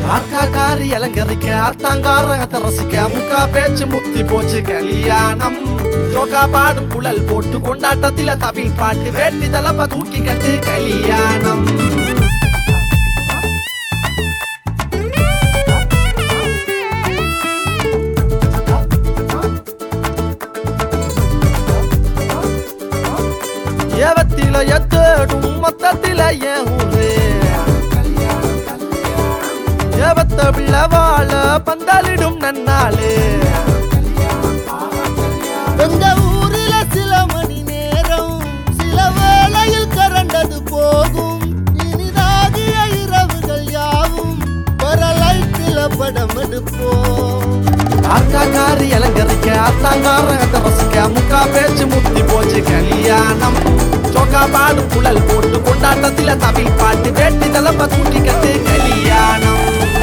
அக்கா காரி அலங்கரிக்க அத்தாங்காரகத்தை ரசிக்க முக்கா பேச்சு முத்தி போச்சு கல்யாணம் ஜோகா பாடும் குழல் போட்டு கொண்டாட்டத்தில தவில் பாட்டு வேட்டி தலப்ப தூக்கி கட்டு கல்யாணம் ஏவத்தில எத்தேடும் மொத்தத்தில என் ஊரு ஏவத்த பிள்ளை வாழ பந்தாலிடும் நன்னாளு எங்க ஊரில சில மணி நேரம் சில வேளையில் கரண்டது போகும் இனிதாகிய இரவுகள் யாவும் வரலைட்டில படம் எடுப்போம் அக்கா காரி அலங்கரிக்க அத்தாங்காரகத்தை ரசிக்க முக்கா பேச்சு முத்தி போச்சு கல்யாணம் சோக்கா பாடு குழல் போட்டு கொண்டாட்டத்தில தவில் பாட்டு வேட்டி தலப்ப தூக்கி கட்டு கல்யாணம்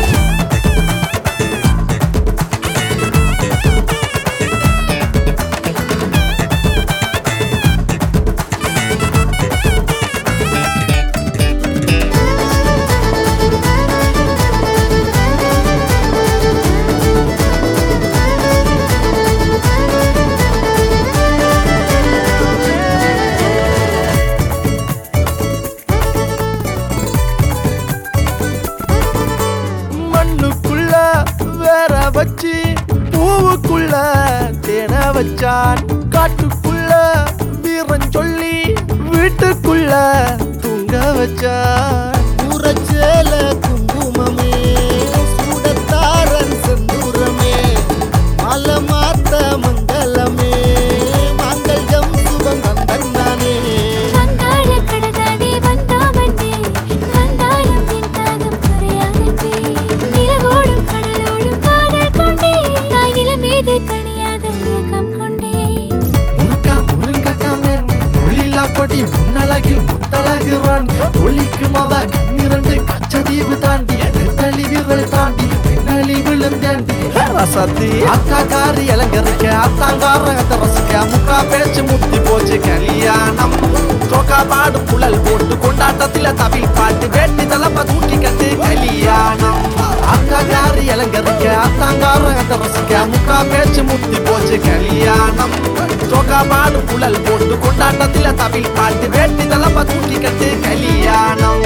மண்ணுக்குள்ள வேற வச்சு பூவுக்குள்ள தேன வச்சான் காட்டுக்குள்ள வீரன் சொல்லி வீட்டுக்குள்ள தூங்க வச்சான் ஊரச்சேல குங்குமமே சூடத்தாரன் செந்தூரமே மாலை மாத்த மங்களமே மாங்கல்யம் சுபம் தந்தானே வந்தாள கடதாடி வந்தாமன்றே வந்தாலும் என் தாகம் குறையாதன்றே நிலவோடும் கடலோடும் காதல் கொண்டே தாய் நிலம் மீது தனியாத ஏக்கம் கொண்டே முருக்கா முருங்கக்காமே ஒளிலா கொடி முன்னழகில் முத்தழகுறான் ஒளிக்கும் அவ கண்ணிரண்டு கச்சதீவு தாண்டி நெத்தளி விரல் தாண்டி பின்னலி விழுந்தாண்டி ரசத்தி அக்கா காரி அலங்கரிக்க அத்தாங்காரகத்தை ரசிக்க முக்கா பேச்சு முத்தி போச்சு கல்யாணம் சோக்கா பாடு குழல் போட்டு கொண்டாட்டத்தில தவில் பாட்டு வேட்டி தலப்ப தூக்கி கட்டு கல்யாணம் அக்கா காரி அலங்கரிக்க அத்தாங்காரகத்தை ரசிக்க முக்கா பேச்சு முத்தி போச்சு கல்யாணம் சோகா பாடு குழல் போட்டு கொண்டாட்டத்தில தவில் பாட்டு வேட்டி தலப்ப தூக்கி கட்டு கல்யாணம்